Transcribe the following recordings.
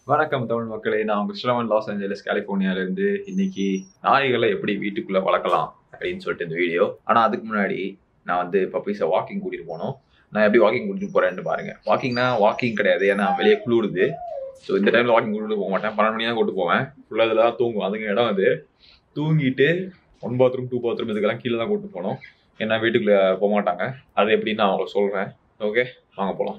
வணக்கம் தமிழ் மக்களே நான் உங்க ஸ்ரவன் லாஸ் ஏஞ்சலஸ் கலிபோர்னியால இருந்து இன்னைக்கு நாய்களை எப்படி வீட்டுக்குள்ள வளர்க்கலாம் அப்படின்னு சொல்லிட்டு இந்த வீடியோ ஆனா அதுக்கு முன்னாடி நான் வந்து பப்பீஸை வாக்கிங் கூட்டிட்டு போனோம் நான் எப்படி வாக்கிங் கூட்டிட்டு போறேன்னு பாருங்க வாக்கிங்னா வாக்கிங் கிடையாது ஏன்னா வெளியே குளிருது ஸோ இந்த டைம்ல வாக்கிங் கூட்டிட்டு போக மாட்டேன் பன்னெண்டு மணி தான் கூட்டு போவேன் ஃபுல்லாக இதெல்லாம் தூங்கும் அதுங்க இடம் அது தூங்கிட்டு ஒன் பாத்ரூம் டூ பாத்ரூம் இதுக்கெல்லாம் கீழே தான் கூட்டு போகணும் ஏன்னா வீட்டுக்குள்ள போக மாட்டாங்க அது எப்படின்னு நான் உங்களுக்கு சொல்றேன் ஓகே வாங்க போகலாம்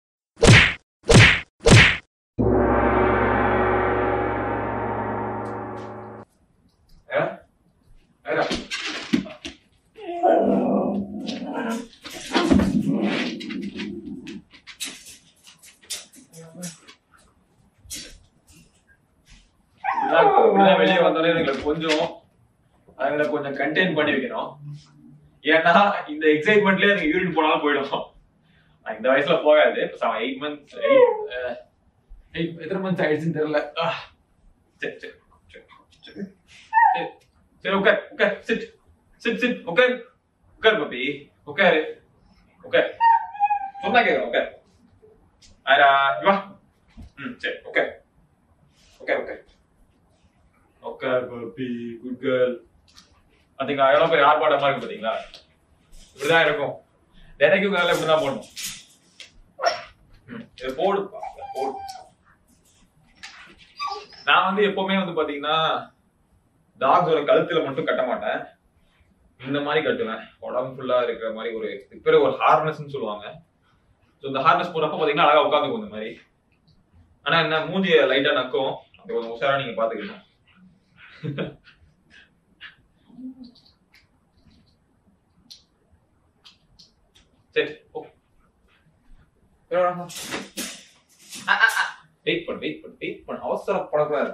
இப்படிதான் வெளியே வந்தோடனே எங்களுக்கு கொஞ்சம் அதுங்களை கொஞ்சம் கண்டெயின் பண்ணி வைக்கணும் ஏன்னா இந்த எக்ஸைட்மெண்ட்லயே எனக்கு யூரின் போனாலும் போயிடும் நான் இந்த வயசுல போகாது செவன் எயிட் மந்த்ஸ் எயிட் எத்தனை மந்த்ஸ் ஆயிடுச்சுன்னு தெரியல ஆஹ். சரி சரி சரி, சரி சரி சரி உட்கார் உட்கார் சிட் சிட் சிட் உட்கார் உட்கார் பப்பி உட்காரு உட்கார் சொன்னா கேட்க உட்கார் ஆரா இங்க வா ம் சரி உட்கார் உட்கார் உட்கார் உட்கார் பப்பி குட் கேர்ள் பாத்தீங்களா எவ்வளவு பெரிய ஆர்ப்பாட்டமா இருக்கு பாத்தீங்களா இப்படிதான் இருக்கும் தினைக்கும் காலையில இப்படிதான் போடணும் ம், இதை போடு போடு நான் வந்து எப்பவுமே வந்து பாத்தீங்கன்னா டாக்ஸோட கழுத்துல மட்டும் கட்ட மாட்டேன் இந்த மாதிரி கட்டுவேன் உடம்பு ஃபுல்லா இருக்கிற மாதிரி ஒரு இதுக்கு பேரு ஒரு ஹார்னஸ்னு சொல்லுவாங்க ஸோ இந்த ஹார்னஸ் போடுறப்ப பாத்தீங்கன்னா அழகா உட்காந்துக்கும் இந்த மாதிரி ஆனா என்ன மூஞ்சிய லைட்டா நக்கும் அது கொஞ்சம் உஷாரா நீங்க பாத்துக்கணும் சரி போ வெயிட் பண்ணு வெயிட் பண்ணு வெயிட் பண்ணு அவசரப்படக்கூடாது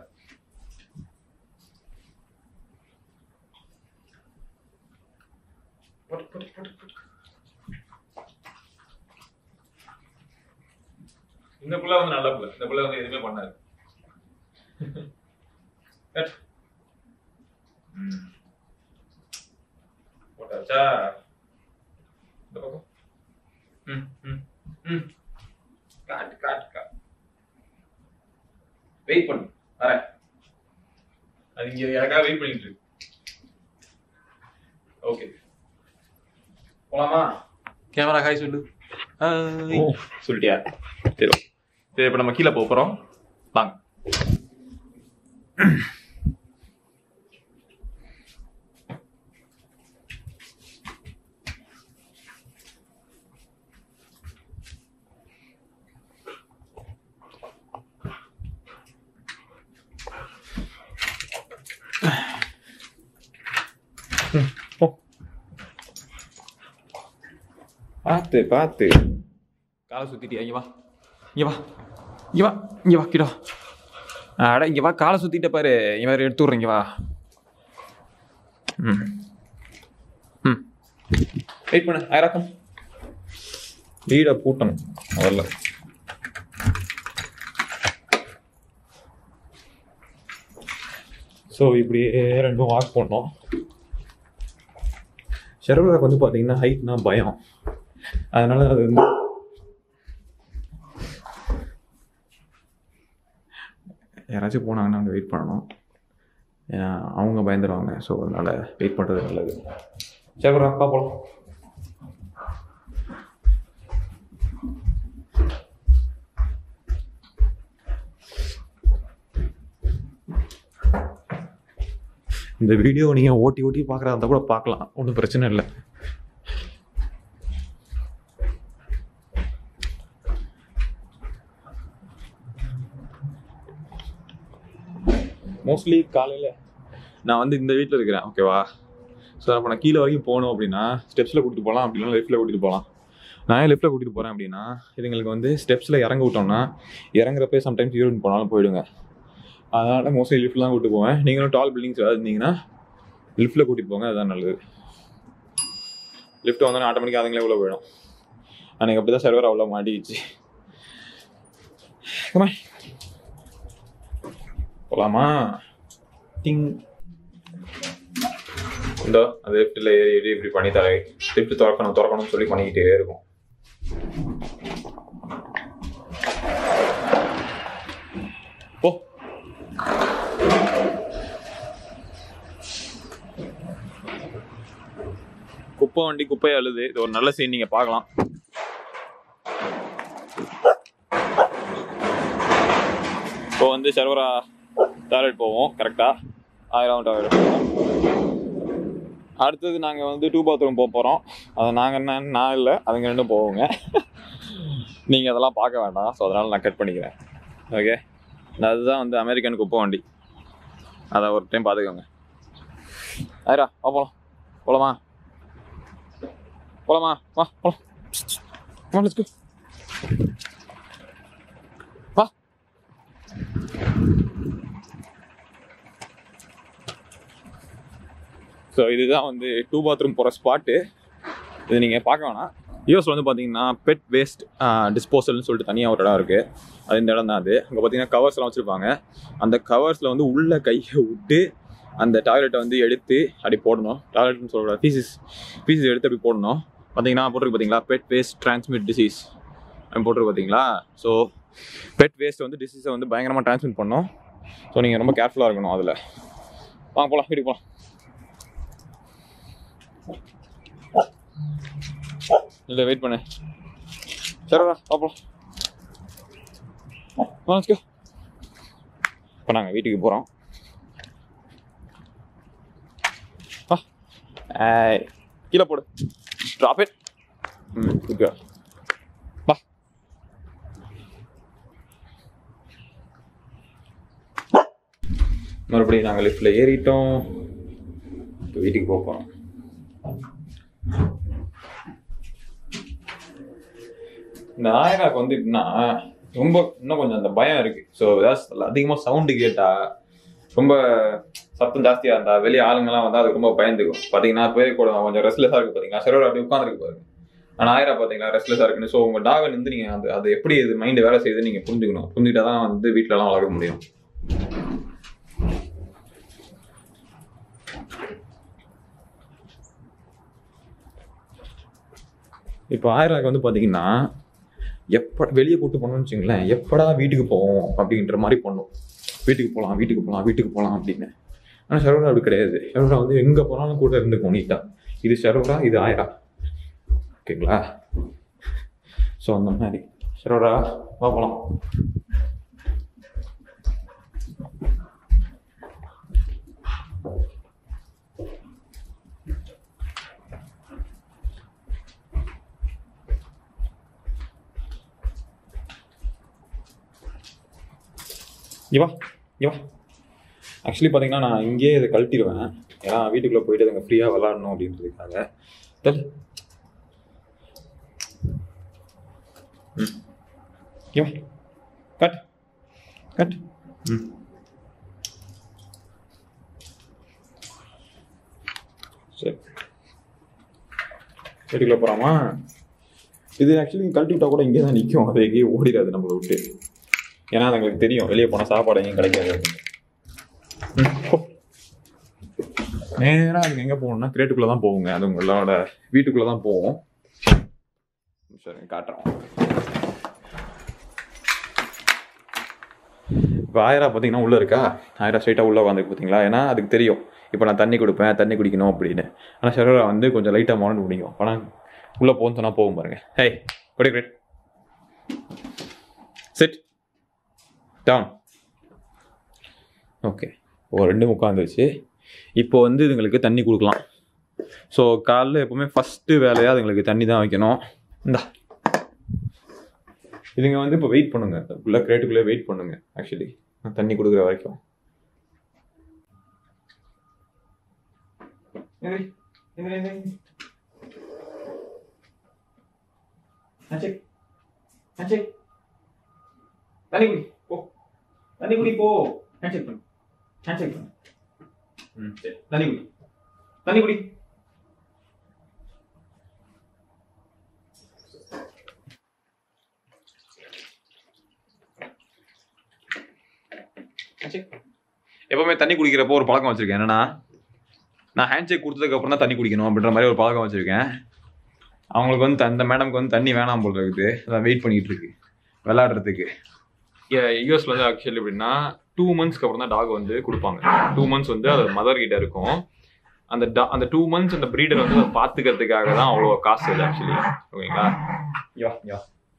போட்டு, போட்டு, போட்டு, போட்டு. இந்த புள்ள வந்து நல்ல புள்ள இந்த புள்ள வந்து எதுவுமே பண்ணாது Cut. ம். போட்டாச்சா இந்த பக்கம் ம் ம் ம் காட்டு காட்டு காட்டு வெயிட் பண்ணு வரேன் அது இங்க எனக்காக வெயிட் பண்ணிட்டு இருக்கு ஓகே போலாமா கேமரா ஹாய் சொல்லு ஹாய் சொல்லிட்டியா சரி சரி இப்போ நம்ம கீழே போக போகிறோம் வாங்க போ பார்த்து பார்த்து காலை சுத்திட்டியா இங்க வா இங்க வா இங்க வா இங்க வா கிடோ அட இங்க வா காலை சுத்திட்ட பாரு இங்க வேற எடுத்து விட்றேன் இங்க வா ம் ம் வெயிட் பண்ணு ஆயிரக்கம் வீடை பூட்டணும் முதல்ல ஸோ இப்படியே ரெண்டும் வாக் பண்ணோம் ஷெர்வலாக் வந்து பார்த்தீங்கன்னா ஹைட்னா பயம் அதனால அது வந்து யாராச்சும் போனாங்கன்னா அங்கே வெயிட் பண்ணணும் ஏன்னா அவங்க பயந்துருவாங்க ஸோ அதனால வெயிட் பண்ணுறது நல்லது சரி bro, அக்கா போகலாம் இந்த வீடியோ நீங்கள் ஓட்டி ஓட்டி பார்க்குறதா இருந்தால் கூட பார்க்கலாம் ஒன்றும் பிரச்சனை இல்லை மோஸ்ட்லி காலையில் நான் வந்து இந்த வீட்டில் இருக்கிறேன் ஓகேவா ஸோ அப்போ நான் கீழே வரைக்கும் போகணும் அப்படின்னா ஸ்டெப்ஸில் கூட்டிகிட்டு போகலாம் அப்படின்னா லெஃப்ட்டில் கூட்டிகிட்டு போகலாம் நான் ஏன் லெஃப்ட்டில் கூட்டிகிட்டு போகிறேன் அப்படின்னா இதுங்களுக்கு வந்து ஸ்டெப்ஸில் இறங்க விட்டோம்னா இறங்குறப்பே சம்டைம்ஸ் யூரின் போனாலும் போயிடுங்க அதனால் மோஸ்ட்லி லிஃப்ட்டில் தான் கூட்டிட்டு போவேன் நீங்களும் டால் பில்டிங்ஸ் ஏதாவது இருந்தீங்கன்னா லிஃப்ட்டில் கூட்டிகிட்டு போங்க அதுதான் நல்லது லிஃப்ட் வந்தோன்னே ஆட்டோமேட்டிக்காக அதுங்களே உள்ள போயிடும் அன்றைக்கி அப்படி தான் சர்வர் அவ்வளோ மாட்டிடுச்சு Come on. போலாமா டிங் இந்த அது லிஃப்ட்டில் ஏறி ஏறி இப்படி பண்ணி தர லிஃப்ட் திறக்கணும் திறக்கணும்னு சொல்லி பண்ணிக்கிட்டே இருக்கும் போ குப்பை வண்டி குப்பையை அழுது இது ஒரு நல்ல சீன் நீங்க பார்க்கலாம் இப்போ வந்து சர்வரா டாய்லெட் போவோம் கரெக்டா ஆயிரம் டாய்லெட் போவோம் அடுத்தது நாங்கள் வந்து டூ பாத்ரூம் போக போகிறோம் அதை நாங்கள் என்ன நான் இல்லை அதுங்க ரெண்டும் போவோங்க நீங்கள் அதெல்லாம் பார்க்க வேண்டாம் ஸோ அதனால் நான் கட் பண்ணிக்கிறேன் ஓகே அதுதான் வந்து அமெரிக்கன் குப்பை வண்டி அதை ஒரு டைம் பார்த்துக்கோங்க ஆயிரா வா போகலாம் போகலாமா போகலாமா வா போகலாம் வா லெட்ஸ் கோ வா ஸோ இதுதான் வந்து டூ பாத்ரூம் போகிற ஸ்பாட்டு இது நீங்கள் பார்க்க வேணாம் யூஎஸ்ல வந்து பார்த்தீங்கன்னா பெட் வேஸ்ட் டிஸ்போசல்னு சொல்லிட்டு தனியாக ஒரு இடம் இருக்குது அது இந்த இடம் தான் அது அங்கே பார்த்தீங்கன்னா கவர்ஸ்லாம் வச்சுருப்பாங்க அந்த கவர்ஸில் வந்து உள்ள கையை விட்டு அந்த டாய்லெட்டை வந்து எடுத்து அப்படி போடணும் டாய்லெட்னு சொல்கிற பீசஸ் பீசஸ் எடுத்து அப்படி போடணும் பார்த்தீங்கன்னா போட்டிருக்கு பார்த்தீங்களா பெட் வேஸ்ட் டிரான்ஸ்மிட் டிசீஸ் அப்படி போட்டிருக்கு பார்த்தீங்களா ஸோ பெட் வேஸ்ட் வந்து டிசீஸை வந்து பயங்கரமாக டிரான்ஸ்மிட் பண்ணோம் ஸோ நீங்கள் ரொம்ப கேர்ஃபுல்லாக இருக்கணும் அதில் வாங்க போகலாம் வீட்டுக்கு போகலாம் இல்லை வெயிட் பண்ணு சரிடா பார்ப்போம் வாங்க இப்போ நாங்கள் வீட்டுக்கு போகிறோம் வா ஏய் கீழே போடு ட்ராப் இட் ம் குட் வா மறுபடியும் நாங்கள் லிஃப்ட்டில் ஏறிட்டோம் இப்போ வீட்டுக்கு போக போகிறோம் இந்த ஆயிராக்கு வந்து எப்படின்னா ரொம்ப இன்னும் கொஞ்சம் அந்த பயம் இருக்கு ஸோ ஏதாவது அதிகமாக சவுண்டு கேட்டா ரொம்ப சத்தம் ஜாஸ்தியாக இருந்தா வெளியே ஆளுங்கெல்லாம் வந்தால் அது ரொம்ப பயந்துக்கும் பார்த்தீங்கன்னா பேர் கூட கொஞ்சம் ரெஸ்ட்லெஸ்ஸாக இருக்கு பார்த்தீங்களா சரோர் அப்படி உட்காந்துருக்கு பாருங்க ஆனால் ஆயிரா பார்த்தீங்களா ரெஸ்ட்லெஸ்ஸாக இருக்குன்னு ஸோ உங்கள் டாகை வந்து நீங்கள் அந்த அது எப்படி இது மைண்டு வேலை செய்யுதுன்னு நீங்கள் புரிஞ்சுக்கணும் புரிஞ்சுக்கிட்டா தான் வந்து வீட்டிலலாம் வளர்க்க முடியும் இப்போ ஆயிராக்கு வந்து பார்த்தீங்கன்னா எப்ப வெளியே கூட்டு போனோம்னு வச்சுங்களேன் எப்படா வீட்டுக்கு போவோம் அப்படின்ற மாதிரி பண்ணும் வீட்டுக்கு போகலாம் வீட்டுக்கு போகலாம் வீட்டுக்கு போகலாம் அப்படின்னு ஆனால் சரோரா அப்படி கிடையாது சரோரா வந்து எங்கே போனாலும் கூட இருந்துக்கும் நீட்டா இது சரோரா இது ஆயிரா ஓகேங்களா ஸோ அந்த மாதிரி சரோரா வா போகலாம் இவா இவா ஆக்சுவலி பார்த்தீங்கன்னா நான் இங்கேயே இதை கழட்டிடுவேன் ஏன்னா வீட்டுக்குள்ளே போயிட்டு அதுங்க ஃப்ரீயாக விளாடணும் அப்படின்றதுக்காக தல் ம் இவா கட் கட் ம் சரி வீட்டுக்குள்ளே போகிறாமா இது ஆக்சுவலி கழட்டி விட்டா கூட இங்கே தான் நிற்கும் அது எங்கேயும் ஓடிடாது நம்மளை விட்டு ஏன்னா அது எங்களுக்கு தெரியும் வெளியே போனால் சாப்பாடு எங்கேயும் கிடைக்காது அப்படின்னு. ம், போ. நேரா அதுக்கு எங்கே போகணும்னா கிரேட்டுக்குள்ளே தான் போகுங்க அது உங்களோட வீட்டுக்குள்ளே தான் போவோம் சரி காட்டுறோம் இப்போ ஆயிரா பார்த்தீங்கன்னா உள்ளே இருக்கா ஆயிரா ஸ்ட்ரைட்டாக உள்ளே வந்து பார்த்தீங்களா ஏன்னா அதுக்கு தெரியும் இப்போ நான் தண்ணி கொடுப்பேன் தண்ணி குடிக்கணும் அப்படின்னு ஆனால் சரோரா வந்து கொஞ்சம் லைட்டாக மாண்டு குடிக்கும் ஆனால் உள்ளே போகணும்னு சொன்னால் போகும் பாருங்க ஹே குடி கிரேட் சிட் டவுன் ஓகே ஒரு ரெண்டு உட்காந்துருச்சு இப்போ வந்து இதுங்களுக்கு தண்ணி கொடுக்கலாம் ஸோ காலைல எப்போவுமே ஃபஸ்ட்டு வேலையாக அதுங்களுக்கு தண்ணி தான் வைக்கணும் இந்தா இதுங்க வந்து இப்போ வெயிட் பண்ணுங்க உள்ள கிரேட்டுக்குள்ளே வெயிட் பண்ணுங்க ஆக்சுவலி நான் தண்ணி கொடுக்குற வரைக்கும் எந்திரி, எந்திரி, எந்திரி. handshake. handshake. தண்ணி குடி போ தண்ணி குடி போ ஹேண்ட்ஷேக் பண்ணு ஹேண்ட்ஷேக் பண்ணு ம் சரி தண்ணி குடி தண்ணி குடி எப்பவுமே தண்ணி குடிக்கிறப்போ ஒரு பழக்கம் வச்சிருக்கேன் என்னன்னா நான் ஹேண்ட்ஷேக் கொடுத்ததுக்கு அப்புறம் தான் தண்ணி குடிக்கணும் அப்படின்ற மாதிரி ஒரு பழக்கம் வச்சிருக்கேன் அவங்களுக்கு வந்து அந்த மேடம்க்கு வந்து தண்ணி வேணாம் போல இருக்குது அதான் வெயிட் பண்ணிட்டு இருக்கு விளையாடுறதுக்கு யூஎஸ்ல வந்து ஆக்சுவலி எப்படின்னா டூ மந்த்ஸ்க்கு அப்புறம் தான் டாக் வந்து கொடுப்பாங்க டூ மந்த்ஸ் வந்து அது மதர் கிட்ட இருக்கும் அந்த da- அந்த டூ மந்த்ஸ் அந்த ப்ரீடர் வந்து அதை பார்த்துக்கிறதுக்காக தான் அவ்வளோ காசு இல்லை ஆக்சுவலி ஓகேங்களா யோ யோ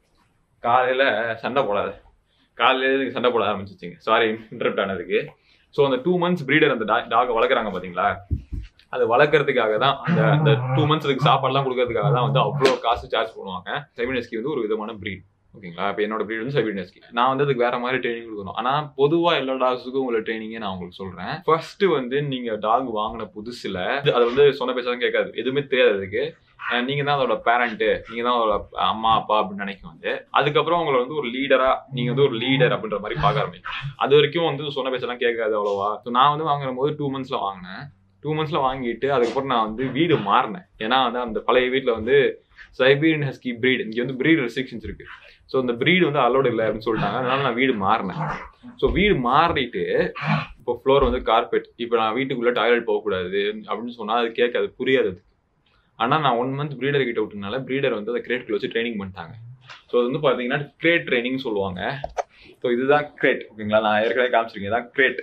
காலையில் சண்டை போடாது காலையில இதுக்கு சண்டை போட ஆரம்பிச்சிச்சிங்க சாரி இன்டரப்ட் ஆனதுக்கு ஸோ அந்த டூ மந்த்ஸ் ப்ரீடர் அந்த டாகை வளர்க்குறாங்க பார்த்தீங்களா அது வளர்க்கறதுக்காக தான் அந்த அந்த டூ மந்த்ஸ் அதுக்கு சாப்பாடுலாம் கொடுக்கறதுக்காக தான் வந்து அவ்வளோ காசு சார்ஜ் பண்ணுவாங்க செவினஸ்கி வந்து ஒரு விதமான ப்ரீட் ஓகேங்களா இப்போ என்னோட ப்ரீட் வந்து செவினஸ்கி நான் வந்து அதுக்கு வேற மாதிரி ட்ரைனிங் கொடுக்கணும் ஆனால் பொதுவாக எல்லா டாக்ஸுக்கும் உள்ள ட்ரைனிங்கே நான் உங்களுக்கு சொல்கிறேன் ஃபர்ஸ்ட் வந்து நீங்கள் டாக் வாங்கின புதுசில் அது வந்து சொன்ன பேசலாம் கேட்காது எதுவுமே தெரியாது அதுக்கு அஹ் நீங்க தான் அதோட பேரண்ட்டு நீங்க தான் அதோட அம்மா அப்பா அப்படின்னு நினைக்கும் வந்து அதுக்கப்புறம் உங்களை வந்து ஒரு லீடரா நீங்க வந்து ஒரு லீடர் அப்படின்ற மாதிரி பார்க்க ஆரம்பிக்கும் அது வரைக்கும் வந்து சொன்ன பேச்செல்லாம் கேட்காது அவ்வளவா ஸோ நான் வந்து வாங்குற போது டூ மந்த்ஸ்ல வாங்கினேன் டூ மந்த்ஸ்ல வாங்கிட்டு அதுக்கப்புறம் நான் வந்து வீடு மாறினேன் ஏன்னா வந்து அந்த பழைய வீட்டில் வந்து சைபீரியன் ஹஸ்கி breed இங்க வந்து breed ரெஸ்ட்ரிக்ஷன்ஸ் இருக்கு ஸோ அந்த breed வந்து அலோடு இல்லை அப்படின்னு சொல்லிட்டாங்க அதனால நான் வீடு மாறினேன் ஸோ வீடு மாறிட்டு இப்போ ஃப்ளோர் வந்து கார்பெட் இப்போ நான் வீட்டுக்குள்ள டாய்லெட் போகக்கூடாது அப்படின்னு சொன்னா அது கேட்காது புரியாது அதுக்கு ஆனா நான் ஒன் மந்த் ப்ரீடர் கிட்ட விட்டனால ப்ரீடர் வந்து அதை கிரேட்குள்ள வச்சு ட்ரைனிங் பண்ணிட்டாங்க ஸோ அது வந்து பாத்தீங்கன்னா கிரேட் ட்ரைனிங் சொல்லுவாங்க ஸோ இதுதான் கிரேட் ஓகேங்களா நான் ஏற்கனவே காமிச்சிருக்கேன் இதான் கிரேட்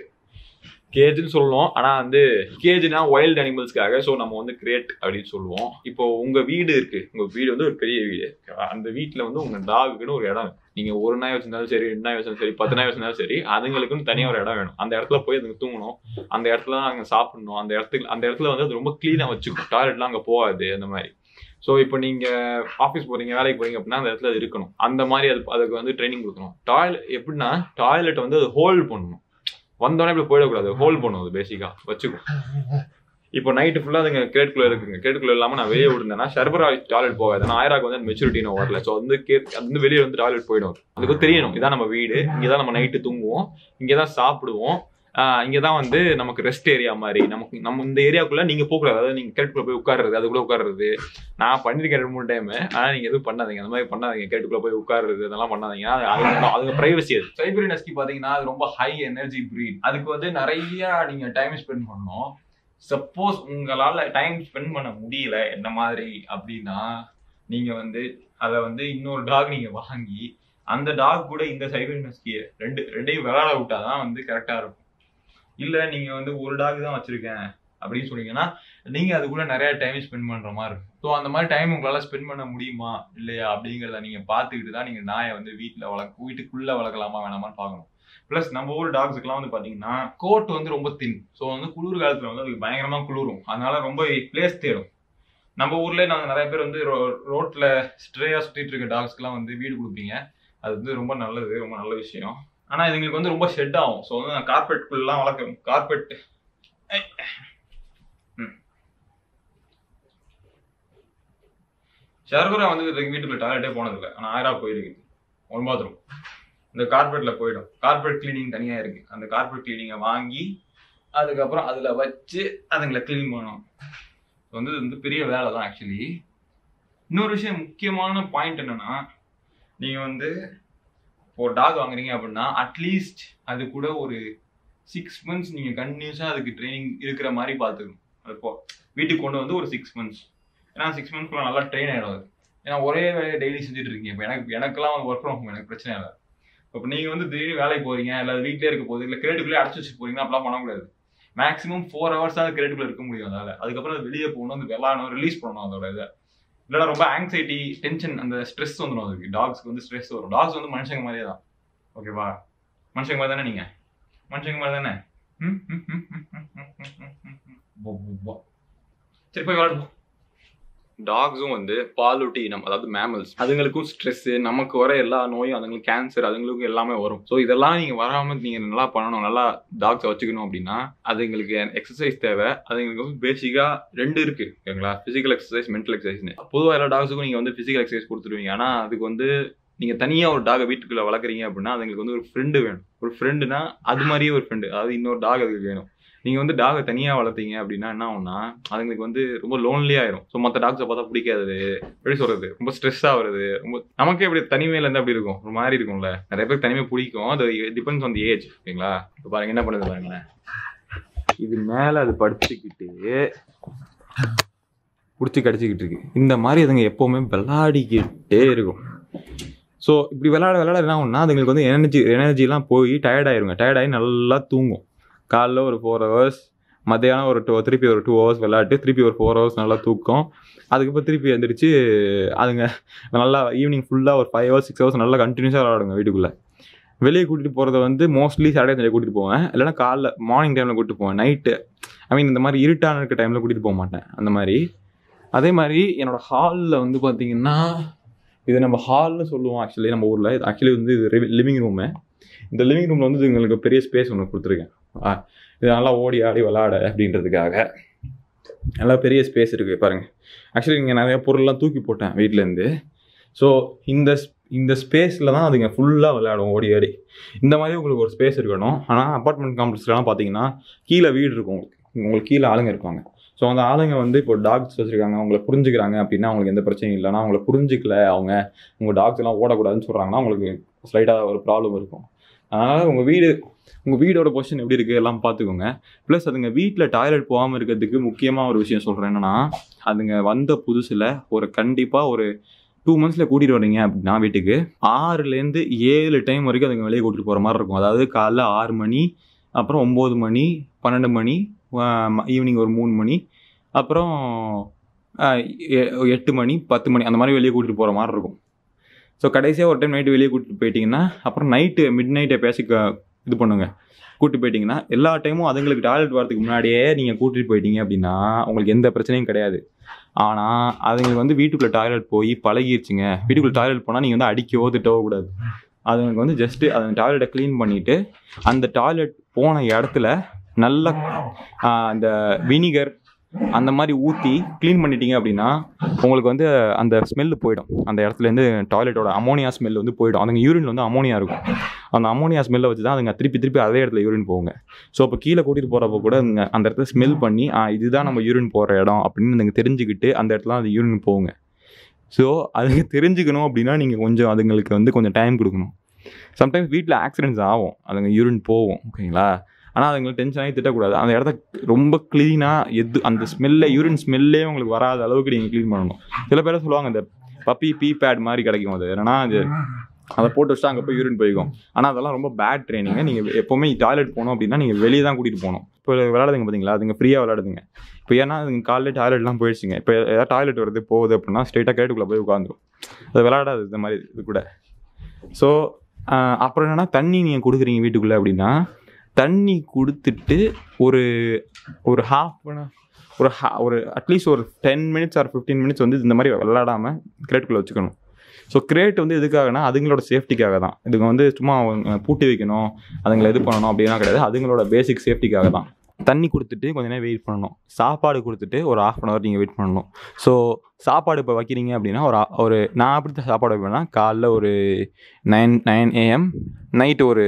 கேஜ்னு சொல்லுவோம் ஆனா வந்து கேஜ்னா வைல்ட் அனிமல்ஸ்க்காக ஸோ நம்ம வந்து கிரேட் அப்படின்னு சொல்லுவோம் இப்போ உங்க வீடு இருக்கு உங்க வீடு வந்து ஒரு பெரிய வீடு அந்த வீட்டுல வந்து உங்க டாகுக்குன்னு ஒரு இடம் இருக்கு. நீங்க ஒரு நாய் வச்சிருந்தாலும் சரி ரெண்டு நாய் வச்சிருந்தாலும் சரி பத்து நாய் வச்சிருந்தாலும் சரி அதுங்களுக்குன்னு தனியா ஒரு இடம் வேணும் அந்த இடத்துல போய் அதுங்க தூங்கணும் அந்த இடத்துல தான் அங்க சாப்பிடணும் அந்த இடத்துக்கு அந்த இடத்துல வந்து அது ரொம்ப க்ளீனா வச்சுக்கும் டாய்லெட்லாம் அங்க போகாது அந்த மாதிரி ஸோ இப்போ நீங்க ஆஃபீஸ் போறீங்க வேலைக்கு போறீங்க அப்படின்னா அந்த இடத்துல அது இருக்கணும் அந்த மாதிரி அது அதுக்கு வந்து ட்ரைனிங் கொடுக்கணும் டாய்லெட் எப்படின்னா டாய்லெட் வந்து அது ஹோல்ட் பண்ணணும் வந்தோடனே இப்படி போயிடக்கூடாது ஹோல்ட் பண்ணும் அது பேசிக்கா வச்சுக்கும் இப்போ நைட்டு ஃபுல்லாக அதுங்க கிரேட்குள்ள இருக்குங்க கிரேட்குள்ள இல்லாமல் நான் வெளியே விட்டுருந்தேன்னா சர்பரா டாய்லெட் போகாது ஆனால் ஆயிராக்கு வந்து மெச்சூரிட்டி இன்னும் வரல ஸோ வந்து கே அது வந்து வெளியே வந்து டாய்லெட் போயிடும் அதுக்கு தெரியணும் இதான் நம்ம வீடு இங்கே தான் நம்ம நைட்டு தூங்குவோம் இங்கே தான் சாப்பிடுவோம் இங்கே தான் வந்து நமக்கு ரெஸ்ட் ஏரியா மாதிரி நமக்கு நம்ம இந்த ஏரியாக்குள்ள நீங்கள் போகக்கூடாது அதாவது நீங்கள் கிரேட்குள்ள போய் உட்காருறது அதுக்குள்ள உட்காருறது நான் பண்ணிருக்கேன் ரெண்டு மூணு டைம் ஆனால் நீங்கள் எதுவும் பண்ணாதீங்க அந்த மாதிரி பண்ணாதீங்க கேட்டுக்குள்ள போய் உட்காருறது அதெல்லாம் பண்ணாதீங்க அது அது- அதுங்க பிரைவசி அது சைபீரியன் ஹஸ்கி பார்த்தீங்கன்னா அது ரொம்ப ஹை எனர்ஜி breed அதுக்கு வந்து நிறைய நீங்கள் டைம் ஸ்பெண்ட் பண்ணணும் சப்போஸ் உங்களால டைம் ஸ்பெண்ட் பண்ண முடியல என்ன மாதிரி அப்படின்னா நீங்க வந்து அதை வந்து இன்னொரு டாக் நீங்க வாங்கி அந்த டாக் கூட இந்த சைபீரியன் ஹஸ்கியை ரெண்டு ரெண்டையும் விளையாட விட்டாதான் வந்து கரெக்டா இருக்கும் இல்ல நீங்க வந்து ஒரு டாக் தான் வச்சிருக்கேன் அப்படின்னு சொன்னீங்கன்னா நீங்க அது கூட நிறைய டைம் ஸ்பெண்ட் பண்ற மாதிரி இருக்கும் ஸோ அந்த மாதிரி டைம் உங்களால ஸ்பெண்ட் பண்ண முடியுமா இல்லையா அப்படிங்கிறத நீங்க பார்த்துக்கிட்டு தான் நீங்க நாயை வந்து வீட்டுல வளர்க்க வீட்டுக்குள்ள வளர்க்கலாமா வேணாமான்னு பார்க்கணும் ப்ளஸ் நம்ம ஊர் டாக்ஸுக்குலாம் வந்து பாத்தீங்கன்னா கோட் வந்து ரொம்ப தின் ஸோ வந்து குளிர் காலத்துல வந்து அதுக்கு பயங்கரமா குளிரும் அதனால ரொம்ப பிளேஸ் தேடும் நம்ம ஊர்ல நாங்க நிறைய பேர் வந்து ரோ- ரோட்ல ஸ்ட்ரேயா சுத்திட்டு இருக்க டாக்ஸ்க்குலாம் வந்து வீடு கொடுப்பீங்க அது வந்து ரொம்ப நல்லது ரொம்ப நல்ல விஷயம் ஆனா இதுங்களுக்கு வந்து ரொம்ப ஷெட் ஆகும் ஸோ வந்து நான் கார்பெட்குள்ளலாம் வளர்க்க கார்பெட் ஷர்குரா வந்து இதுக்கு வீட்டுக்குள்ள டாய்லெட்டே போனதில்லை ஆனா ஆயிரா போயிருக்கு ஒன் பாத்ரூம் இந்த கார்பெட்ல போயிடும் கார்பெட் கிளீனிங் தனியா இருக்கு அந்த கார்பெட் கிளீனிங்கை வாங்கி அதுக்கப்புறம் அதுல வச்சு அதுங்களை க்ளீன் பண்ணணும் இது வந்து இது வந்து பெரிய வேலை தான் ஆக்சுவலி இன்னொரு விஷயம் முக்கியமான பாயிண்ட் என்னன்னா நீங்க வந்து ஒரு டாக் வாங்குறீங்க அப்படின்னா அட்லீஸ்ட் அது கூட ஒரு சிக்ஸ் மந்த்ஸ் நீங்க கண்டினியூஸா அதுக்கு ட்ரைனிங் இருக்கிற மாதிரி பார்த்துக்கணும் அது போ வீட்டுக்கு கொண்டு வந்து ஒரு சிக்ஸ் மந்த்ஸ் ஏன்னா சிக்ஸ் மந்த்ஸ்க்குள்ள நல்லா ட்ரெயின் ஆயிடும் அது ஏன்னா ஒரே வேலையை டெய்லி செஞ்சுட்டு இருக்கீங்க இப்போ எனக்கு எனக்கெல்லாம் ஒர்க் ஃப்ரம் ஹோம் எனக்கு பிரச்சனை இல்லை இப்போ நீங்க வந்து திடீர்னு வேலைக்கு போறீங்க இல்லை வீட்லயே இருக்க போகுது இல்லை கிரேட்டுக்குள்ளே அடைச்சு வச்சு போறீங்கன்னா அப்படிலாம் பண்ணக்கூடாது மேக்ஸிமம் ஃபோர் ஹவர்ஸ் தான் கிரேட்டுக்குள்ள இருக்க முடியும் அதால அதுக்கப்புறம் அது வெளியே போகணும் அந்த விளாடணும் ரிலீஸ் பண்ணணும் அதோட இதை இல்லைன்னா ரொம்ப ஆங்ஸைட்டி டென்ஷன் அந்த ஸ்ட்ரெஸ் வந்துடும் அதுக்கு டாக்ஸ்க்கு வந்து ஸ்ட்ரெஸ் வரும் டாக்ஸ் வந்து மனுஷங்க மாதிரியே தான் ஓகேவா மனுஷங்க மாதிரி தானே நீங்க மனுஷங்க மாதிரி தானே ம், ம், ம், ம், ம், ம், ம், ம், ம், ம். போ, போ, போ. சரி போய் விளாடுவோம் டாக்ஸும் வந்து பாலூட்டி இனம் அதாவது மேமல்ஸ் அதுங்களுக்கும் ஸ்ட்ரெஸ் நமக்கு வர எல்லா நோயும் அதுங்களுக்கு கேன்சர் அதுங்களுக்கும் எல்லாமே வரும் ஸோ இதெல்லாம் நீங்க வராம நீங்க நல்லா பண்ணணும் நல்லா டாக்ஸை வச்சுக்கணும் அப்படின்னா அதுங்களுக்கு எக்ஸசைஸ் தேவை அதுங்களுக்கு வந்து பேசிக்கா ரெண்டு இருக்கு ஓகேங்களா பிசிக்கல் எக்ஸசைஸ் மென்டல் எக்ஸசைஸ்னு பொதுவாக எல்லா டாக்ஸுக்கும் நீங்க வந்து பிசிக்கல் எக்ஸசைஸ் கொடுத்துருவீங்க ஆனா அதுக்கு வந்து நீங்க தனியா ஒரு டாகை வீட்டுக்குள்ள வளர்க்குறீங்க அப்படின்னா அதுங்களுக்கு வந்து ஒரு ஃப்ரெண்டு வேணும் ஒரு ஃப்ரெண்டுனா அது மாதிரியே ஒரு ஃப்ரெண்டு அதாவது இன்னொரு டாக் அதுக்கு வேணும் நீங்க வந்து டாகை தனியா வளர்த்தீங்க அப்படின்னா என்ன ஆகும்னா அதுங்களுக்கு வந்து ரொம்ப லோன்லி ஆயிரும் ஸோ மற்ற டாக்ஸை பார்த்தா பிடிக்காது எப்படி சொல்றது ரொம்ப ஸ்ட்ரெஸ் ஆகுறது ரொம்ப நமக்கே அப்படி தனிமையில இருந்து அப்படி இருக்கும் ஒரு மாதிரி இருக்கும்ல நிறைய பேருக்கு தனிமை பிடிக்கும் அது டிபெண்ட்ஸ் ஆன் தி ஏஜ் ஓகேங்களா இப்போ பாருங்க என்ன பண்ணுது பாருங்களேன் இது மேல அது படுத்துக்கிட்டு பிடிச்சி கடிச்சிக்கிட்டு இருக்கு இந்த மாதிரி அதுங்க எப்பவுமே விளையாடிக்கிட்டே இருக்கும் ஸோ இப்படி விளையாட விளையாட என்ன ஆகும்னா அதுங்களுக்கு வந்து எனர்ஜி எனர்ஜிலாம் போய் டயர்ட் ஆயிருங்க டயர்ட் ஆகி நல்லா தூங்கும் காலைல ஒரு ஃபோர் ஹவர்ஸ் மத்தியானம் ஒரு டூ திருப்பி ஒரு டூ ஹவர்ஸ் விளையாட்டு திருப்பி ஒரு ஃபோர் ஹவர்ஸ் நல்லா தூக்கம் அதுக்கப்புறம் திருப்பி எழுந்திரிச்சு அதுங்க நல்லா ஈவினிங் ஃபுல்லாக ஒரு ஃபைவ் ஹவர்ஸ் சிக்ஸ் ஹவர்ஸ் நல்லா கண்டினியூஸாக விளையாடுங்க வீட்டுக்குள்ளே வெளியே கூட்டிகிட்டு போகிறத வந்து மோஸ்ட்லி சாட்டர்டே சண்டே கூட்டிகிட்டு போவேன் இல்லைன்னா காலைல மார்னிங் டைமில் கூட்டிட்டு போவேன் நைட்டு ஐ மீன் இந்த மாதிரி இருட்டான இருக்க டைமில் கூட்டிகிட்டு போக மாட்டேன் அந்த மாதிரி அதே மாதிரி என்னோட ஹாலில் வந்து பார்த்தீங்கன்னா இது நம்ம ஹால்னு சொல்லுவோம் ஆக்சுவலி நம்ம ஊரில் இது ஆக்சுவலி வந்து இது லிவிங் ரூமு இந்த லிவிங் ரூமில் வந்து எங்களுக்கு பெரிய ஸ்பேஸ் ஒன்று கொடுத்துருக்கேன் ஆ, இது நல்லா ஓடி ஆடி விளாட அப்படின்றதுக்காக நல்லா பெரிய ஸ்பேஸ் இருக்குது பாருங்கள் ஆக்சுவலி இங்கே நிறைய பொருள்லாம் தூக்கி போட்டேன் வீட்டிலேருந்து ஸோ இந்த ஸ்- இந்த ஸ்பேஸில் தான் அதுங்க ஃபுல்லாக விளையாடும் ஓடி ஆடி இந்த மாதிரி உங்களுக்கு ஒரு ஸ்பேஸ் இருக்கணும் ஆனால் அப்பார்ட்மெண்ட் காம்ப்ளெக்ஸ்லாம் பார்த்தீங்கன்னா கீழே வீடு இருக்கும் உங்களுக்கு உங்களுக்கு கீழே ஆளுங்க இருப்பாங்க ஸோ அந்த ஆளுங்க வந்து இப்போ டாக்ஸ் வச்சுருக்காங்க அவங்கள புரிஞ்சுக்கிறாங்க அப்படின்னா அவங்களுக்கு எந்த பிரச்சனையும் இல்லைனா அவங்கள புரிஞ்சிக்கல அவங்க உங்கள் டாக்ஸ் எல்லாம் ஓடக்கூடாதுன்னு சொல்கிறாங்கன்னா உங்களுக்கு ஸ்லைட்டாக ஒரு ப்ராப்ளம் இருக்கும் அதனால் உங்கள் வீடு உங்கள் வீடோட பொசிஷன் எப்படி இருக்குது எல்லாம் பார்த்துக்கோங்க ப்ளஸ் அதுங்க வீட்டில் டாய்லெட் போகாமல் இருக்கிறதுக்கு முக்கியமாக ஒரு விஷயம் சொல்கிறேன் என்னன்னா அதுங்க வந்த புதுசில் ஒரு கண்டிப்பாக ஒரு டூ மந்த்ஸில் கூட்டிகிட்டு வரீங்க அப்படின்னா வீட்டுக்கு ஆறுலேருந்து ஏழு டைம் வரைக்கும் அதுங்க வெளியே கூட்டிகிட்டு போகிற மாதிரி இருக்கும் அதாவது காலைல ஆறு மணி அப்புறம் ஒம்பது மணி பன்னெண்டு மணி ஈவினிங் ஒரு மூணு மணி அப்புறம் ஆஹ், எ- எட்டு மணி பத்து மணி அந்த மாதிரி வெளியே கூட்டிகிட்டு போகிற மாதிரி இருக்கும் ஸோ கடைசியாக ஒரு டைம் நைட்டு வெளியே கூட்டிட்டு போயிட்டீங்கன்னா அப்புறம் நைட்டு மிட் நைட்டை பேசி க- இது பண்ணுங்க கூட்டிட்டு போயிட்டீங்கன்னா எல்லா டைமும் அதுங்களுக்கு டாய்லெட் வரதுக்கு முன்னாடியே நீங்கள் கூட்டிட்டு போயிட்டீங்க அப்படின்னா உங்களுக்கு எந்த பிரச்சனையும் கிடையாது ஆனால் அதுங்களுக்கு வந்து வீட்டுக்குள்ளே டாய்லெட் போய் பழகிருச்சுங்க வீட்டுக்குள்ளே டாய்லெட் போனால் நீங்கள் வந்து அடிக்கவோ திட்டவோ கூடாது அதுங்களுக்கு வந்து ஜஸ்ட்டு அந்த டாய்லெட்டை க்ளீன் பண்ணிவிட்டு அந்த டாய்லெட் போன இடத்துல நல்ல ஆஹ், அந்த வினிகர் அந்த மாதிரி ஊற்றி க்ளீன் பண்ணிட்டீங்க அப்படின்னா உங்களுக்கு வந்து அந்த ஸ்மெல்லு போயிடும் அந்த இடத்துலேருந்து டாய்லெட்டோட அமோனியா ஸ்மெல் வந்து போயிடும் அதுங்க யூரின் வந்து அமோனியா இருக்கும் அந்த அமோனியா ஸ்மெல்லை வச்சு தான் அதுங்க திருப்பி திருப்பி அதே இடத்துல யூரின் போகுங்க ஸோ இப்போ கீழே கூட்டிகிட்டு போகிறப்ப கூட அதுங்க அந்த இடத்துல ஸ்மெல் பண்ணி ஆ இதுதான் நம்ம யூரின் போகிற இடம் அப்படின்னு நீங்கள் தெரிஞ்சுக்கிட்டு அந்த இடத்துல அது யூரின் போகுங்க ஸோ அதுங்க தெரிஞ்சுக்கணும் அப்படின்னா நீங்கள் கொஞ்சம் அதுங்களுக்கு வந்து கொஞ்சம் டைம் கொடுக்கணும் சம்டைம்ஸ் வீட்டில் ஆக்சிடென்ட்ஸ் ஆகும் அதுங்க யூரின் போகும் ஓகேங்களா ஆனால் அதுங்களுக்கு டென்ஷன் ஆகி திட்டக்கூடாது அந்த இடத்த ரொம்ப க்ளீனாக எது அந்த ஸ்மெல்ல யூரின் ஸ்மெல்லே உங்களுக்கு வராத அளவுக்கு நீங்கள் க்ளீன் பண்ணணும் சில பேர் சொல்லுவாங்க இந்த பப்பி பீ பேட் மாதிரி கிடைக்கும் அது என்னன்னா அது அதை போட்டு வச்சுட்டு அங்கே போய் யூரின் போய்க்கும் ஆனால் அதெல்லாம் ரொம்ப பேட் ட்ரைனிங்க நீங்கள் எப்போவுமே டாய்லெட் போகணும் அப்படின்னா நீங்கள் வெளியே தான் கூட்டிகிட்டு போகணும் இப்போ விளையாடுதுங்க பார்த்தீங்களா அதுங்க ஃப்ரீயாக விளையாடுதுங்க இப்போ ஏன்னா அதுங்க காலையில் டாய்லெட்லாம் போயிடுச்சுங்க இப்போ ஏதாவது டாய்லெட் வருது போகுது அப்படின்னா ஸ்ட்ரெயிட்டாக கேட்டுக்குள்ளே போய் உட்காந்துரும் அது விளையாடாது இந்த மாதிரி இது கூட ஸோ அப்புறம் என்னன்னா தண்ணி நீங்கள் கொடுக்குறீங்க வீட்டுக்குள்ளே அப்படின்னா தண்ணி கொடுத்துட்டு ஒரு ஒரு ஹாஃப் ஒரு ஹா ஒரு அட்லீஸ்ட் ஒரு ten minutes or fifteen minutes வந்து இந்த மாதிரி விளையாடாமல் கிரேட்டுக்குள்ளே வச்சுக்கணும் ஸோ கிரேட் வந்து எதுக்காகனா அதுங்களோட சேஃப்டிக்காக தான் இதுங்க வந்து சும்மா அவங்க பூட்டி வைக்கணும் அதுங்களை இது பண்ணணும் அப்படிலாம் கிடையாது அதுங்களோட பேசிக் சேஃப்டிக்காக தான் தண்ணி கொடுத்துட்டு கொஞ்ச நேரம் வெயிட் பண்ணணும் சாப்பாடு கொடுத்துட்டு ஒரு ஆஃப் அன் ஹவர் நீங்கள் வெயிட் பண்ணணும் ஸோ சாப்பாடு இப்போ வைக்கிறீங்க அப்படின்னா ஒரு ஆ- ஒரு நான் அப்படி தான் சாப்பாடு வைப்பேன்னா காலைல ஒரு நைன் நைன் ஏஎம் நைட்டு ஒரு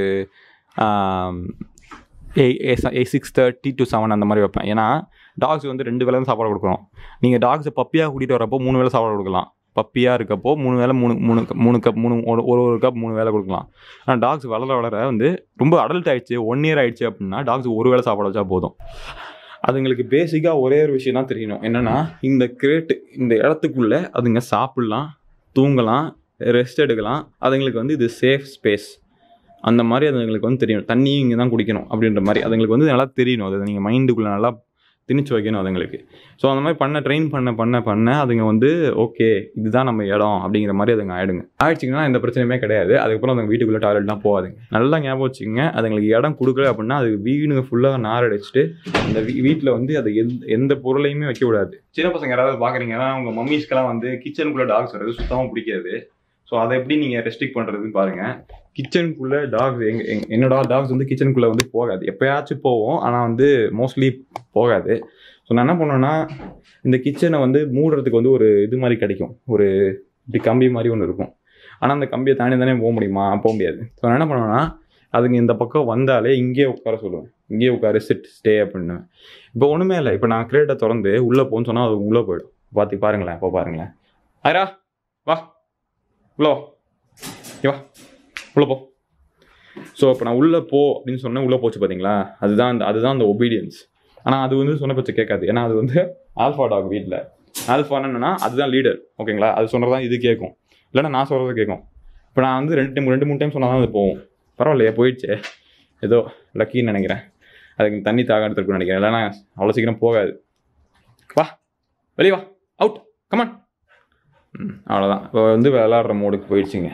சிக்ஸ் தேர்ட்டி டு செவன் அந்த மாதிரி வைப்பேன் ஏன்னா டாக்ஸ் வந்து ரெண்டு வேளை தான் சாப்பாடு கொடுக்குறோம் நீங்கள் டாக்ஸை பப்பியாக கூட்டிகிட்டு வரப்போ மூணு வேளை சாப்பாடு கொடுக்கலாம் பப்பியாக இருக்கப்போ மூணு வேளை மூணு மூணு cup- மூணு கப் மூணு ஒரு ஒரு ஒரு கப் மூணு வேளை கொடுக்கலாம் ஆனால் டாக்ஸ் வளர வளர வந்து ரொம்ப அடல்ட் ஆயிடுச்சு ஒன் இயர் ஆயிடுச்சு அப்படின்னா டாக்ஸ் ஒரு வேளை சாப்பாடு வச்சா போதும் அதுங்களுக்கு பேசிக்காக ஒரே ஒரு விஷயம் தான் தெரியணும் என்னன்னா இந்த கிரேட்டு இந்த இடத்துக்குள்ள அதுங்க சாப்பிடலாம் தூங்கலாம் ரெஸ்ட் எடுக்கலாம் அதுங்களுக்கு வந்து இது சேஃப் ஸ்பேஸ் அந்த மாதிரி அதுங்களுக்கு வந்து தெரியணும் தண்ணியும் இங்கே தான் குடிக்கணும் அப்படின்ற மாதிரி அதுங்களுக்கு வந்து நல்லா தெரியணும் அது நீங்கள் மைண்டுக்குள்ளே நல்லா திணிச்சு வைக்கணும் அதுங்களுக்கு ஸோ அந்த மாதிரி பண்ண ட்ரெயின் பண்ண பண்ண பண்ண அதுங்க வந்து ஓகே இதுதான் நம்ம இடம் அப்படிங்கிற மாதிரி அதுங்க ஆயிடுங்க ஆயிடுச்சிங்கன்னா எந்த பிரச்சனையுமே கிடையாது அதுக்கப்புறம் அதுங்க வீட்டுக்குள்ளே டாய்லெட்லாம் போகாதுங்க நல்லா ஞாபகம் வச்சுக்கோங்க அதுங்களுக்கு இடம் கொடுக்கல அப்படின்னா அது வீடுங்க ஃபுல்லாக நார் அடிச்சுட்டு அந்த வீட்டில் வந்து அது எந்த எந்த பொருளையுமே வைக்க விடாது சின்ன பசங்க யாராவது பார்க்குறீங்கன்னா உங்கள் மம்மிஸ்க்கெல்லாம் வந்து கிச்சனுக்குள்ளே டாக்ஸ் வர்றது சுத்தமாக பிடிக்காது ஸோ அதை எப்படி நீங்கள் ரெஸ்ட்ரிக்ட் பண்ணுறதுன்னு பாருங்கள் கிச்சனுக்குள்ளே டாக்ஸ் எங்க எங்க- என்னோட டாக்ஸ் வந்து கிச்சனுக்குள்ளே வந்து போகாது எப்பயாச்சும் போவோம் ஆனால் வந்து மோஸ்ட்லி போகாது ஸோ நான் என்ன பண்ணுவேன்னா இந்த கிச்சனை வந்து மூடுறதுக்கு வந்து ஒரு இது மாதிரி கிடைக்கும் ஒரு இப்படி கம்பி மாதிரி ஒன்று இருக்கும் ஆனால் அந்த கம்பியை தாண்டி தானே போக முடியுமா போக முடியாது ஸோ நான் என்ன பண்ணுவேன்னா அதுங்க இந்த பக்கம் வந்தாலே இங்கேயே உட்கார சொல்லுவேன் இங்கேயே உட்காரு சிட் ஸ்டே அப்படின்னு இப்போ ஒன்றுமே இல்லை இப்போ நான் கிரேட்டை திறந்து உள்ளே போன்னு சொன்னால் அது உள்ளே போயிடும் பார்த்து பாருங்களேன் இப்போ பாருங்களேன் ஆயிரா வா உள்ள வா இங்க வா உள்ளே போ ஸோ இப்போ நான் உள்ளே போ அப்படின்னு சொன்னேன் உள்ளே போச்சு பார்த்தீங்களா அதுதான் அந்த அதுதான் அந்த ஒபீடியன்ஸ் ஆனால் அது வந்து சொன்ன பச்சை கேட்காது ஏன்னா அது வந்து ஆல்ஃபா டாக் வீட்டில் ஆல்ஃபான்னு என்னன்னா அதுதான் லீடர் ஓகேங்களா அது சொன்னதான் இது கேட்கும் இல்லைன்னா நான் சொல்கிறது கேட்கும் இப்போ நான் வந்து ரெண்டு டைம் ரெண்டு மூணு டைம் சொன்னால் தான் அது போகும் பரவாயில்லையே போயிடுச்சு ஏதோ லக்கின்னு நினைக்கிறேன் அதுக்கு தண்ணி தாக எடுத்துருக்குன்னு நினைக்கிறேன் இல்லைன்னா அவ்வளோ சீக்கிரம் போகாது வா வெளியே வா அவுட் கமான் ம் அவ்வளோதான் இப்போ வந்து விளாட்ற மோடுக்கு போயிடுச்சுங்க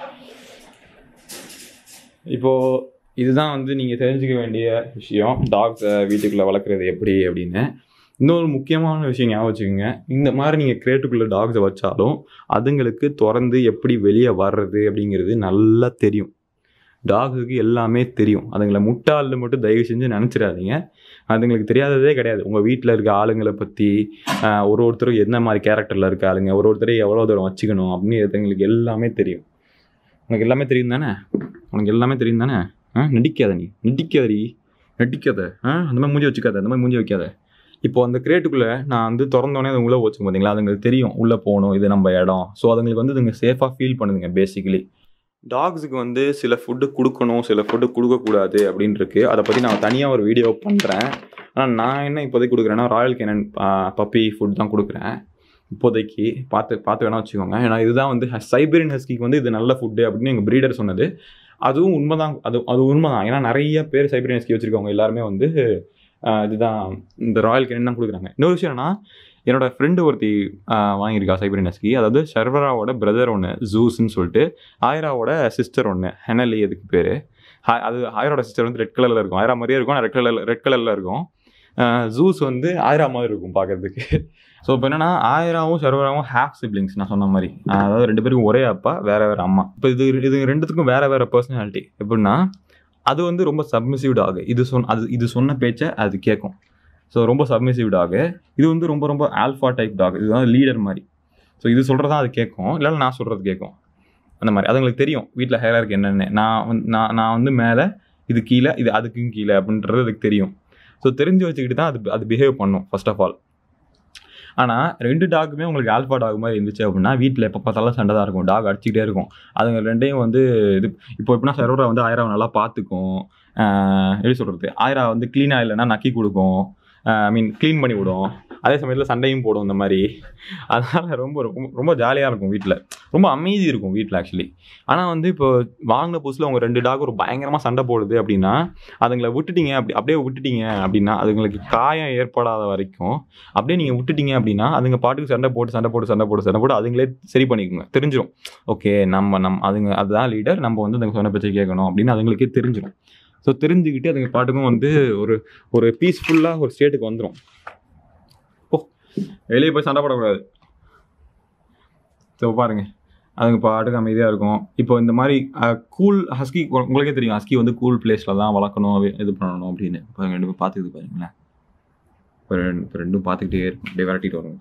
இப்போது இதுதான் வந்து நீங்கள் தெரிஞ்சுக்க வேண்டிய விஷயம் டாக்ஸை வீட்டுக்குள்ளே வளர்க்குறது எப்படி அப்படின்னு இன்னொரு முக்கியமான விஷயம் ஞாபகம் வச்சுக்கோங்க இந்த மாதிரி நீங்கள் கிரேட்டுக்குள்ளே டாக்ஸை வச்சாலும் அதுங்களுக்கு திறந்து எப்படி வெளியே வர்றது அப்படிங்கிறது நல்லா தெரியும் டாகுக்கு எல்லாமே தெரியும் அதுங்களை முட்டாளில் மட்டும் தயவு செஞ்சு நினச்சிடாதீங்க அதுங்களுக்கு தெரியாததே கிடையாது உங்கள் வீட்டில் இருக்க ஆளுங்களை பற்றி ஒரு ஒருத்தரும் என்ன மாதிரி கேரக்டரில் இருக்க ஆளுங்க ஒரு ஒருத்தரை எவ்வளோ தூரம் வச்சுக்கணும் அப்படின்னு அதுங்களுக்கு எல்லாமே தெரியும் உனக்கு எல்லாமே தெரியும் தானே உனக்கு எல்லாமே தெரியும் தானே ஆ நடிக்காத நீ நடிக்காதடி நடிக்காத ஆ அந்த மாதிரி மூஞ்சி வச்சுக்காத அந்த மாதிரி மூஞ்சி வைக்காத இப்போ அந்த கிரேட்டுக்குள்ளே நான் வந்து திறந்தோடனே அது உள்ளே வச்சுக்கும் பார்த்தீங்களா அதுங்களுக்கு தெரியும் உள்ளே போகணும் இது நம்ம இடம் ஸோ அதுங்களுக்கு வந்து இதுங்க சேஃபாக ஃபீல் பண்ணுதுங்க பேசிக்கலி டாக்ஸுக்கு வந்து சில ஃபுட்டு கொடுக்கணும் சில ஃபுட்டு கொடுக்கக்கூடாது அப்படின்னு இருக்கு அதை பற்றி நான் தனியாக ஒரு வீடியோ பண்ணுறேன் ஆனால் நான் என்ன இப்போதைக்கு கொடுக்குறேன்னா ராயல் கேனன் பப்பி ஃபுட் தான் கொடுக்குறேன் இப்போதைக்கு பார்த்து பார்த்து வேணா வச்சுக்கோங்க ஏன்னா இதுதான் வந்து சைபீரியன் ஹஸ்கிக்கு வந்து இது நல்ல ஃபுட்டு அப்படின்னு எங்கள் ப்ரீடர் சொன்னது அதுவும் உண்மைதான் அது அது உண்மைதான் ஏன்னா நிறைய பேர் சைபீரியன் ஹஸ்கி வச்சுருக்கவங்க எல்லாருமே வந்து ஆஹ், இதுதான் இந்த ராயல் கேனன் தான் கொடுக்குறாங்க இன்னொரு விஷயம் என்னன்னா என்னோட ஃப்ரெண்டு ஒருத்தி ஆஹ், வாங்கியிருக்கா சைபீரியன் ஹஸ்கி அதாவது ஷர்வராவோட பிரதர் ஒன்று ஜூஸ்ன்னு சொல்லிட்டு ஆயிராவோட சிஸ்டர் ஒன்று ஹெனலி அதுக்கு பேர் அது ஆயிரோட சிஸ்டர் வந்து ரெட் கலரில் இருக்கும் ஆயிரா மாதிரியே இருக்கும் ரெட் கலரில் ரெட் கலரில் இருக்கும் ஜூஸ் வந்து ஆயிரா மாதிரி இருக்கும் பார்க்கறதுக்கு ஸோ இப்போ என்னன்னா ஆயிராவும் சர்வராவும் ஹாஃப் சிப்ளிங்ஸ் நான் சொன்ன மாதிரி அதாவது ரெண்டு பேருக்கும் ஒரே அப்பா வேற வேற அம்மா இப்போ இது இது ரெண்டுத்துக்கும் வேற வேற பர்சனாலிட்டி எப்படின்னா அது வந்து ரொம்ப சப்மிசிவ் டாக் இது சொன்ன அது இது சொன்ன பேச்சை அது கேட்கும் ஸோ ரொம்ப சப்மிசிவ் டாக் இது வந்து ரொம்ப ரொம்ப ஆல்ஃபா டைப் டாக் இது வந்து லீடர் மாதிரி ஸோ இது சொல்கிறதா அது கேட்கும் இல்லைன்னா நான் சொல்கிறது கேட்கும் அந்த மாதிரி அதுங்களுக்கு தெரியும் வீட்டில் ஹேராக இருக்கு என்னென்னு நான் வந்து நான் நான் வந்து மேலே இது கீழே இது அதுக்கும் கீழே அப்படின்றது அதுக்கு தெரியும் ஸோ தெரிஞ்சு வச்சுக்கிட்டு தான் அது அது பிஹேவ் பண்ணும் ஃபர்ஸ்ட் ஆஃப் ஆல் ஆனால் ரெண்டு டாக்குமே உங்களுக்கு ஆல்ஃபா டாக் மாதிரி இருந்துச்சு அப்படின்னா வீட்டில் எப்போ பார்த்தாலும் சண்டை தான் இருக்கும் டாக் அடிச்சுக்கிட்டே இருக்கும் அதுங்க ரெண்டையும் வந்து இது இப்போ எப்படின்னா சர்வரா வந்து ஆயிரம் நல்லா பார்த்துக்கும் ஆஹ் எப்படி சொல்கிறது ஆயிரம் வந்து க்ளீனாக இல்லைன்னா நக்கி கொடுக்கும் ஐ மீன் க்ளீன் பண்ணி விடும் அதே சமயத்தில் சண்டையும் போடும் இந்த மாதிரி அதனால் ரொம்ப ரொம்ப ரொம்ப ஜாலியாக இருக்கும் வீட்டில் ரொம்ப அமைதி இருக்கும் வீட்டில் ஆக்சுவலி ஆனால் வந்து இப்போ வாங்கின புதுசில் உங்கள் ரெண்டு டாக் ஒரு பயங்கரமாக சண்டை போடுது அப்படின்னா அதுங்களை விட்டுட்டீங்க அப்படி அப்படியே விட்டுட்டீங்க அப்படின்னா அதுங்களுக்கு காயம் ஏற்படாத வரைக்கும் அப்படியே நீங்கள் விட்டுட்டீங்க அப்படின்னா அதுங்க பாட்டுக்கு சண்டை போட்டு சண்டை போட்டு சண்டை போட்டு சண்டை போட்டு அதுங்களே சரி பண்ணிக்கோங்க தெரிஞ்சிடும் ஓகே நம்ம நம் அதுங்க அதுதான் லீடர் நம்ம வந்து அதுங்க சொன்ன பேச்சை கேட்கணும் அப்படின்னு அதுங்களுக்கே தெரிஞ்சிடும் ஸோ தெரிஞ்சுக்கிட்டு அதுங்க பாட்டுக்கும் வந்து ஒரு ஒரு பீஸ்ஃபுல்லாக ஒரு ஸ்டேட்டுக்கு வந்துடும் ஓ வெளியே போய் சண்டை போடக்கூடாது ஸோ பாருங்க அதுங்க பாட்டுக்கு அமைதியாக இருக்கும் இப்போ இந்த மாதிரி கூல் ஹஸ்கி உங்களுக்கே தெரியும் ஹஸ்கி வந்து கூல் பிளேஸில் தான் வளர்க்கணும் வே- இது பண்ணணும் அப்படின்னு இப்போ ரெண்டு பேரும் பார்த்துக்கிது பாருங்களேன் இப்போ ரெண்டு இப்போ ரெண்டும் பார்த்துக்கிட்டே இருக்கும் அப்படியே விரட்டிட்டு வரும்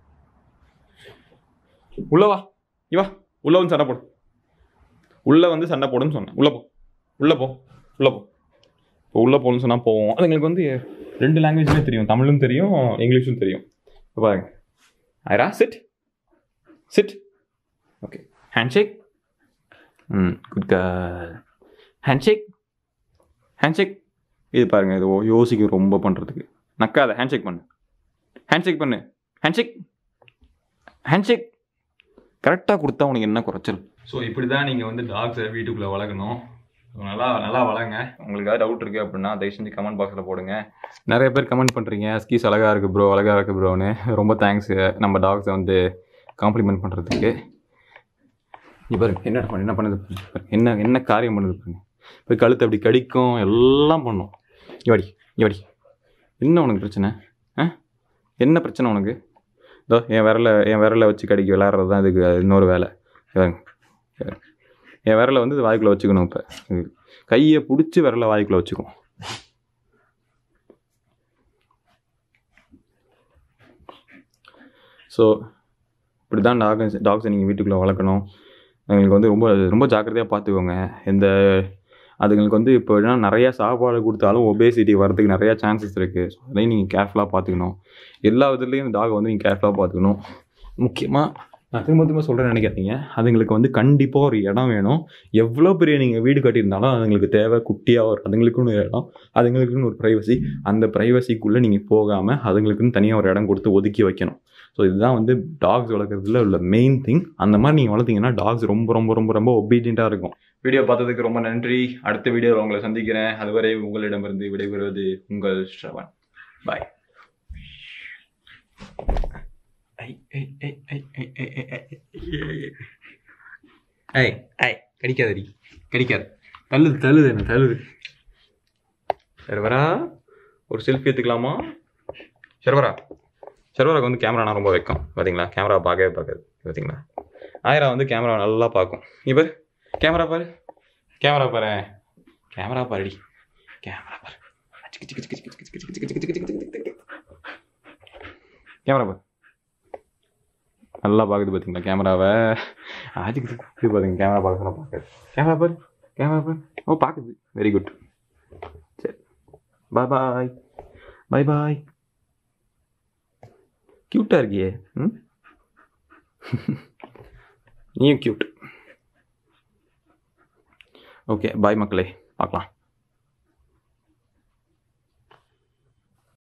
உள்ள வா இவா உள்ள வந்து சண்டை போடு உள்ள வந்து சண்டை போடுன்னு சொன்னேன் உள்ள போ உள்ள போ உள்ள போ இப்போ உள்ள போகணும்னு சொன்னால் போவோம் அதுங்களுக்கு வந்து ரெண்டு லாங்குவேஜுமே தெரியும் தமிழும் தெரியும் இங்கிலீஷும் தெரியும் இப்போ பாருங்க ஐரா சிட் சிட் ஓகே ஹேண்ட்ஷேக் ம் குட் கேர்ள் ஹேண்ட்ஷேக் ஹேண்ட்ஷேக் இது பாருங்க இது யோசிக்கும் ரொம்ப பண்ணுறதுக்கு நக்காத ஹேண்ட்ஷேக் பண்ணு ஹேண்ட்ஷேக் பண்ணு ஹேண்ட்ஷேக் ஹேண்ட்ஷேக் கரெக்டாக கொடுத்தா உனக்கு என்ன குறைச்சல் ஸோ இப்படி தான் நீங்கள் வந்து டாக்ஸை வீட்டுக்குள்ளே வளர்க்கணும் So, நல்லா நல்லா வளங்க உங்களுக்கு ஏதாவது டவுட் இருக்குது அப்படின்னா தயவு செஞ்சு கமெண்ட் பாக்ஸில் போடுங்க நிறைய பேர் கமெண்ட் பண்ணுறீங்க ஸ்கீஸ் அழகாக இருக்குது ப்ரோ அழகாக இருக்குது ப்ரோன்னு ரொம்ப தேங்க்ஸ் நம்ம டாக்ஸை வந்து காம்ப்ளிமெண்ட் பண்ணுறதுக்கு இப்போ என்ன பண்ணு என்ன பண்ணுது பாருங்க. என்ன என்ன காரியம் பண்ணுது பாருங்க இப்போ கழுத்து அப்படி கடிக்கும் எல்லாம் பண்ணும் இவாடி இவாடி என்ன உனக்கு பிரச்சனை ஆ என்ன பிரச்சனை உனக்கு இதோ என் விரலை என் விரலை வச்சு கடிக்க விளாட்றது தான் இதுக்கு இன்னொரு வேலை பாருங்க பாருங்க. என் விரலை வந்து இது வாய்க்குள்ளே வச்சுக்கணும் இப்போ கையை பிடிச்சி விரலை வாய்க்குள்ளே வச்சுக்கும் ஸோ இப்படி தான் டாக்ஸ் டாக்ஸை நீங்கள் வீட்டுக்குள்ளே வளர்க்கணும் அதுங்களுக்கு வந்து ரொம்ப ரொம்ப ஜாக்கிரதையாக பார்த்துக்கோங்க எந்த அதுங்களுக்கு வந்து இப்போ என்ன நிறைய சாப்பாடு கொடுத்தாலும் ஒபேசிட்டி வரதுக்கு நிறையா சான்சஸ் இருக்குது ஸோ அதையும் நீங்கள் கேர்ஃபுல்லாக பார்த்துக்கணும் எல்லா விதத்துலேயும் இந்த டாகை வந்து நீங்கள் கேர்ஃபுல்லாக பார்த்துக்கணும் முக்கியமாக நான் திரும்ப திரும்ப சொல்கிறேன்னு நினைக்காதீங்க அதுங்களுக்கு வந்து கண்டிப்பாக ஒரு இடம் வேணும் எவ்வளோ பெரிய நீங்கள் வீடு கட்டியிருந்தாலும் அதுங்களுக்கு தேவை குட்டியாக ஒரு அதுங்களுக்குன்னு ஒரு இடம் அதுங்களுக்குன்னு ஒரு ப்ரைவசி அந்த ப்ரைவசிக்குள்ளே நீங்கள் போகாமல் அதுங்களுக்குன்னு தனியாக ஒரு இடம் கொடுத்து ஒதுக்கி வைக்கணும் ஸோ இதுதான் வந்து டாக்ஸ் வளர்க்குறதுல உள்ள மெயின் திங் அந்த மாதிரி நீங்கள் வளர்த்தீங்கன்னா டாக்ஸ் ரொம்ப ரொம்ப ரொம்ப ரொம்ப ஒபீடியண்ட்டாக இருக்கும் வீடியோ பார்த்ததுக்கு ரொம்ப நன்றி அடுத்த வீடியோவில் உங்களை சந்திக்கிறேன் அதுவரை உங்களிடமிருந்து விடைபெறுவது உங்கள் ஸ்ரவன் பாய் ஐ ஐ ஐ ஐ ஐ ஐ ஐ ஐ ஐய் ஐய் கடிக்காதடி கடிக்காது தள்ளுது தள்ளுது என்ன தள்ளுது சர்வரா ஒரு செல்ஃபி எடுத்துக்கலாமா சர்வரா சர்வராக்கு வந்து கேமரானா ரொம்ப வைக்கும் பார்த்தீங்களா கேமரா பார்க்கவே பார்க்காது பார்த்தீங்களா ஆயிரா வந்து கேமரா நல்லா பார்க்கும் இப்போ கேமரா பாரு கேமரா பாரு கேமரா பாருடி கேமரா பாரு கேமரா பாரு நல்லா பார்க்குது பார்த்தீங்களா கேமராவை ஆச்சுக்கு இது பாருங்க கேமரா பார்க்க பார்க்காது கேமரா பாரு கேமரா பாரு ஓ பார்க்குது வெரி குட் சரி பாய் பாய் பாய் பாய் க்யூட்டாக இருக்கியே ம் நீயும் க்யூட் ஓகே பாய் மக்களே பார்க்கலாம்